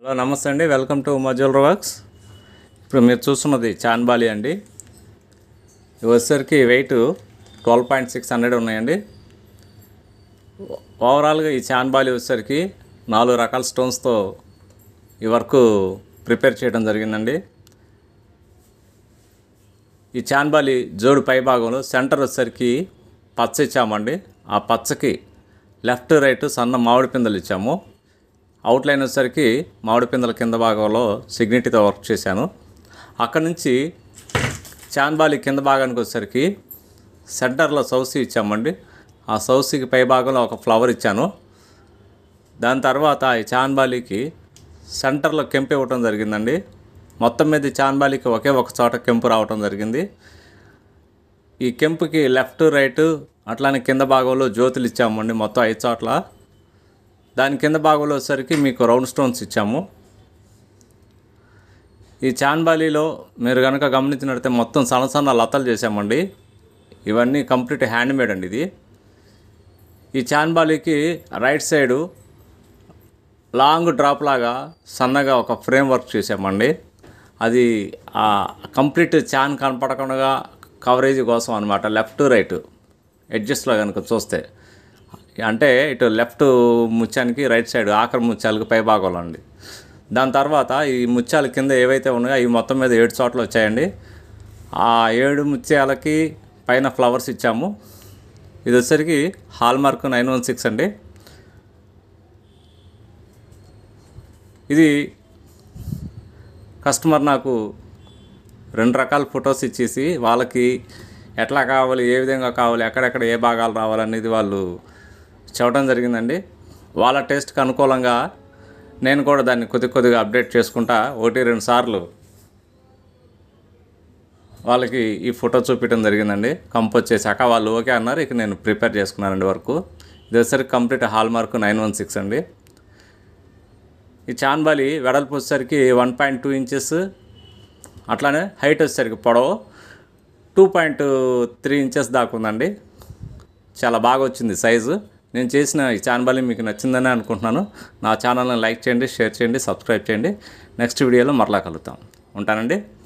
hello నమస్తే అండి welcome to మజువల్ works ఇప్పుడు మీరు చూస్తున్నది చాన్బాలి అండి ఇవి వచ్చేసరికి weight twelve point six hundred ఉన్నాయండి ఓవరాల్గా ఈ చాన్బాలి వచ్చేసరికి నాలుగు రకాల స్టోన్స్తో ఈ వర్క్ ప్రిపేర్ చేయడం జరిగిందండి ఈ చాన్బాలి జోడు పై భాగంలో సెంటర్ వచ్చేసరికి పచ్చ ఇచ్చామండి ఆ పచ్చకి లెఫ్ట్ రైట్ సన్న మామిడి పిందెలు ఇచ్చాము అవుట్లైన్ వచ్చేసరికి మామిడి పిందెల కింద భాగంలో సిగ్నిటీతో వర్క్ చేశాను అక్కడి నుంచి చాన్బాలి కింద భాగానికి వచ్చేసరికి సెంటర్లో సౌసి ఇచ్చామండి ఆ సౌసికి పై భాగంలో ఒక ఫ్లవర్ ఇచ్చాను దాని తర్వాత ఈ చాన్బాలికి సెంటర్లో కెంపు ఇవ్వటం జరిగిందండి మొత్తం మీద ఈ చాన్బాలికి ఒకే ఒక చోట కెంపు రావటం జరిగింది ఈ కెంపుకి లెఫ్ట్ రైట్ అట్లానే కింద భాగంలో జ్యోతులు ఇచ్చామండి మొత్తం ఐదు చోట్ల దాని కింద భాగంలో వచ్చేసరికి మీకు రౌండ్ స్టోన్స్ ఇచ్చాము ఈ చాన్బాలీలో మీరు కనుక గమనించినట్లయితే మొత్తం సన్న సన్న లతలు చేసామండి ఇవన్నీ కంప్లీట్ హ్యాండ్ మేడ్ అండి ఇది ఈ చాన్బాలీకి రైట్ సైడు లాంగ్ డ్రాప్ లాగా సన్నగా ఒక ఫ్రేమ్ వర్క్ చేసామండి అది ఆ కంప్లీట్ చాన్ కనపడకుండా కవరేజ్ కోసం అనమాట లెఫ్ట్ రైట్ ఎడ్జస్ట్లో కనుక చూస్తే అంటే ఇటు లెఫ్ట్ ముత్యానికి రైట్ సైడ్ ఆఖరి ముత్యాలకు పై భాగంలో అండి దాని తర్వాత ఈ ముత్యాల కింద ఏవైతే ఉన్నాయో అవి మొత్తం మీద ఏడు చోట్ల వచ్చాయండి ఆ ఏడు ముత్యాలకి పైన ఫ్లవర్స్ ఇచ్చాము ఇది వచ్చేసరికి hallmark nine one six అండి ఇది కస్టమర్ నాకు రెండు రకాల ఫొటోస్ ఇచ్చేసి వాళ్ళకి ఎట్లా కావాలి ఏ విధంగా కావాలి ఎక్కడెక్కడ ఏ భాగాలు రావాలనేది వాళ్ళు చెప్పడం జరిగిందండి వాళ్ళ టేస్ట్కి అనుకూలంగా నేను కూడా దాన్ని కొద్ది కొద్దిగా అప్డేట్ చేసుకుంటా ఒకటి రెండు సార్లు వాళ్ళకి ఈ ఫోటో చూపించడం జరిగిందండి కంపోజ్ చేశాక వాళ్ళు ఓకే అన్నారు ఇక నేను ప్రిపేర్ చేసుకున్నానండి వర్క్ ఇది వచ్చేసరికి complete hallmark nine one six అండి ఈ చాన్బాలి వెడల్పు వచ్చేసరికి వన్ పాయింట్ టూ ఇంచెస్ అట్లానే హైట్ వచ్చేసరికి పొడవు టూ పాయింట్ త్రీ ఇంచెస్ దాకా ఉందండి చాలా బాగా వచ్చింది సైజు నేను చేసిన ఈ చాన్బాలి మీకు నచ్చిందని అనుకుంటున్నాను నా ఛానల్ని లైక్ చేయండి షేర్ చేయండి సబ్స్క్రైబ్ చేయండి నెక్స్ట్ వీడియోలో మరలా కలుద్దాం ఉంటానండి